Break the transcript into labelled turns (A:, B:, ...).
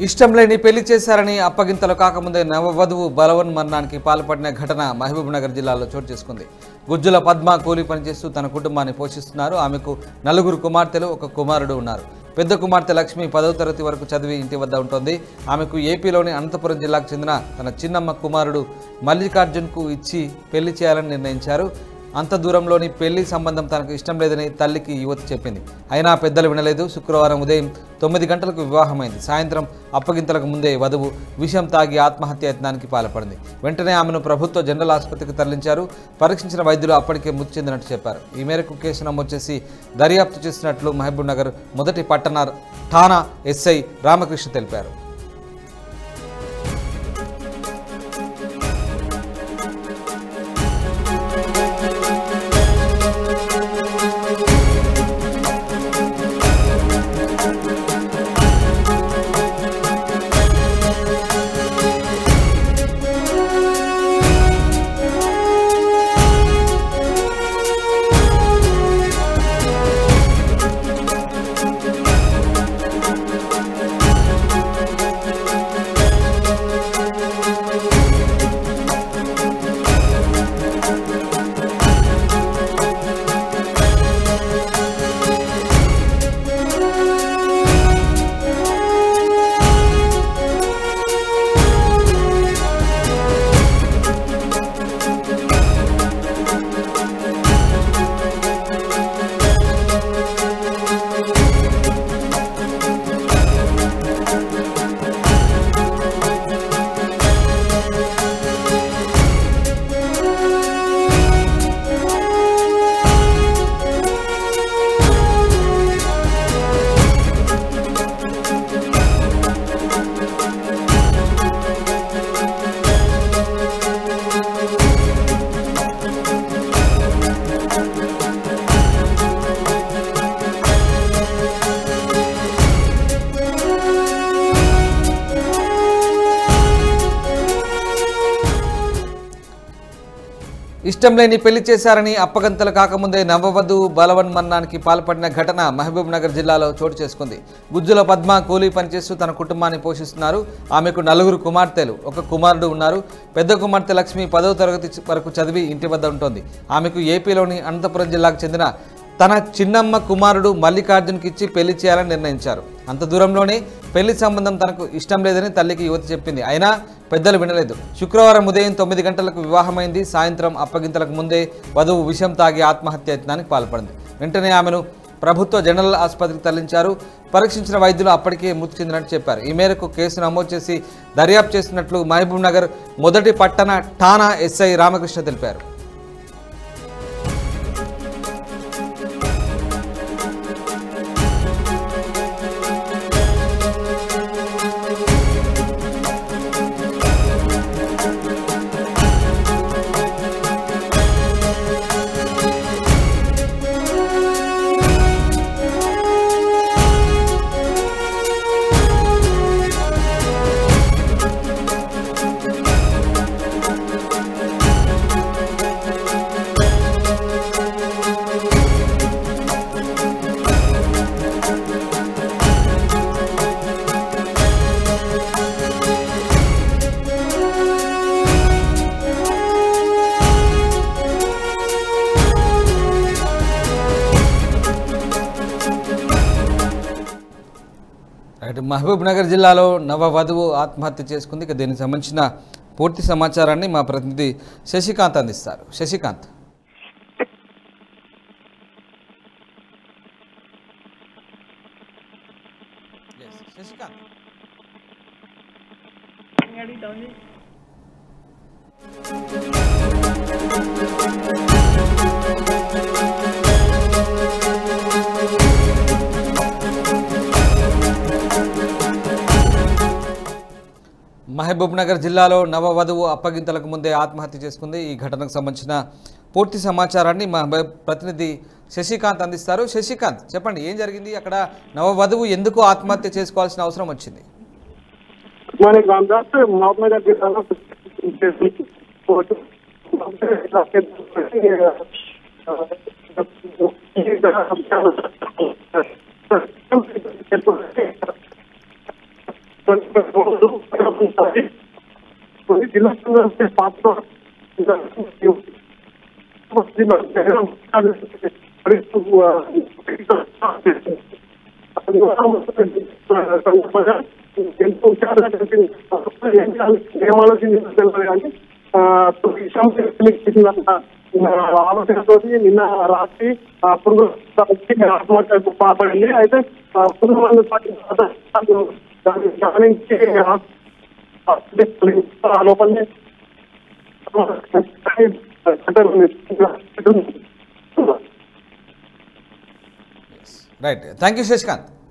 A: ఇష్టం లేని పెళ్లి చేశారని అప్పగింతలు కాకముందే నవవధువు బలవన్ మరణానికి పాల్పడిన ఘటన మహబూబ్ నగర్ జిల్లాలో చోటు చేసుకుంది గుజ్జుల పద్మ కూలీ పనిచేస్తూ తన కుటుంబాన్ని పోషిస్తున్నారు ఆమెకు నలుగురు కుమార్తెలు ఒక కుమారుడు ఉన్నారు పెద్ద కుమార్తె లక్ష్మి పదవ తరగతి వరకు చదివి ఇంటి వద్ద ఉంటుంది ఆమెకు ఏపీలోని అనంతపురం జిల్లాకు చెందిన తన చిన్నమ్మ కుమారుడు మల్లికార్జున్కు ఇచ్చి పెళ్లి చేయాలని నిర్ణయించారు అంత దూరంలోని పెళ్లి సంబంధం తనకు ఇష్టం లేదని తల్లికి యువతి చెప్పింది అయినా పెద్దలు వినలేదు శుక్రవారం ఉదయం తొమ్మిది గంటలకు వివాహమైంది సాయంత్రం అప్పగింతలకు ముందే వధువు విషం తాగి ఆత్మహత్య యత్నానికి పాల్పడింది వెంటనే ఆమెను ప్రభుత్వ జనరల్ ఆసుపత్రికి తరలించారు పరీక్షించిన వైద్యులు అప్పటికే మృతి చెందినట్టు చెప్పారు ఈ మేరకు కేసు నమోదు చేసి దర్యాప్తు చేసినట్లు మహబూబ్ నగర్ మొదటి పట్టణ ఠాణా ఎస్ఐ రామకృష్ణ తెలిపారు ఇష్టం లేని పెళ్లి చేశారని అప్పగంతలు కాకముందే నవవధువు బలవన్ మరణానికి పాల్పడిన ఘటన మహబూబ్ నగర్ జిల్లాలో చోటు చేసుకుంది గుజ్జుల పద్మ కూలీ పనిచేస్తూ తన కుటుంబాన్ని పోషిస్తున్నారు ఆమెకు నలుగురు కుమార్తెలు ఒక కుమారుడు ఉన్నారు పెద్ద కుమార్తె లక్ష్మి పదవ తరగతి వరకు చదివి ఇంటి వద్ద ఉంటుంది ఆమెకు ఏపీలోని అనంతపురం జిల్లాకు చెందిన తన చిన్నమ్మ కుమారుడు మల్లికార్జున్కి ఇచ్చి పెళ్లి చేయాలని నిర్ణయించారు అంత దూరంలోనే పెళ్లి సంబంధం తనకు ఇష్టం లేదని తల్లికి యువతి చెప్పింది అయినా పెద్దలు వినలేదు శుక్రవారం ఉదయం తొమ్మిది గంటలకు వివాహమైంది సాయంత్రం అప్పగింతలకు ముందే వధువు విషం తాగి ఆత్మహత్య యత్నానికి పాల్పడింది వెంటనే ఆమెను ప్రభుత్వ జనరల్ ఆసుపత్రికి తరలించారు పరీక్షించిన వైద్యులు అప్పటికే మృతి చెందినట్టు చెప్పారు ఈ మేరకు కేసు నమోదు చేసి దర్యాప్తు చేసినట్లు మహబూబ్ నగర్ మొదటి పట్టణ ఠాణా ఎస్ఐ రామకృష్ణ తెలిపారు రైట్ మహబూబ్ నగర్ జిల్లాలో నవ వధువు ఆత్మహత్య చేసుకుంది ఇక దీనికి సంబంధించిన పూర్తి సమాచారాన్ని మా ప్రతినిధి శశికాంత్ అందిస్తారు శశికాంత్ శశికాంత్ మహబూబ్ నగర్ జిల్లాలో నవవధువు అప్పగింతలకు ముందే ఆత్మహత్య చేసుకుంది ఈ ఘటనకు సంబంధించిన పూర్తి సమాచారాన్ని మా బ- ప్రతినిధి శశికాంత్ అందిస్తారు శశికాంత్ చెప్పండి ఏం జరిగింది అక్కడ నవవధువు ఎందుకు ఆత్మహత్య చేసుకోవాల్సిన అవసరం వచ్చింది
B: మనకి రామదాస్ మహబూబ్నగర్ జిల్లాలో జిల్లా పాత్ర ఎంతో హుషారుగా కనిపించింది ఏం ఆలోచించిందో తెలియదు కానీ ఆ, విషయం తెలిసిందంట ఆలోచనతో నిన్న రాత్రి ఆ, పురుగు ఆత్మహత్యకు పాల్పడింది అయితే ఆ, పురుగు మందు పట్టిన తర్వాత దాన్ని గమనించి ఆ లోపలనే
A: రైట్ థ్యాంక్ యూ శశికాంత్